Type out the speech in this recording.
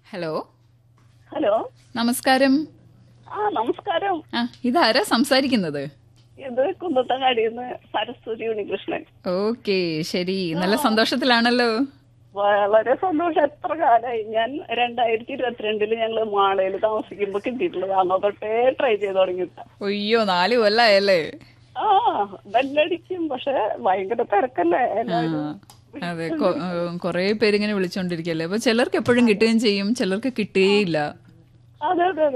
hello hello നമസ്കാരം ആ നമസ്കാരം ആ ഇതാരാ സംസാരിക്കുന്നത് ഇത് കുന്നത്തങ്ങാടിയിൽ നിന്ന് സരസ്വതി ഉണ്ണികൃഷ്ണൻ ഓക്കെ ശരി നല്ല സന്തോഷത്തിലാണല്ലോ വളരെ സന്തോഷം എത്ര കാലമായി ഞാൻ രണ്ടായിരത്തി ഇരുപത്തിരണ്ടില് ഞങ്ങള് മാളയിൽ താമസിക്കുമ്പോ കിട്ടിയിട്ടുള്ളത് അന്ന് തൊട്ടേ ട്രൈ ചെയ്ത് തുടങ്ങിയിട്ട ഒയ്യോ നാല് കൊല്ലായല്ലേ ആ ബെല്ലടിക്കും പക്ഷെ ഭയങ്കര തിരക്കല്ലേ ആ, എല്ലാവരും അതെ കൊറേ പേര് ഇങ്ങനെ വിളിച്ചോണ്ടിരിക്കല്ലേ അപ്പൊ ചിലർക്ക് എപ്പോഴും കിട്ടുകയും ചെയ്യും ചിലർക്ക് കിട്ടുകയില്ല അതെ അതെ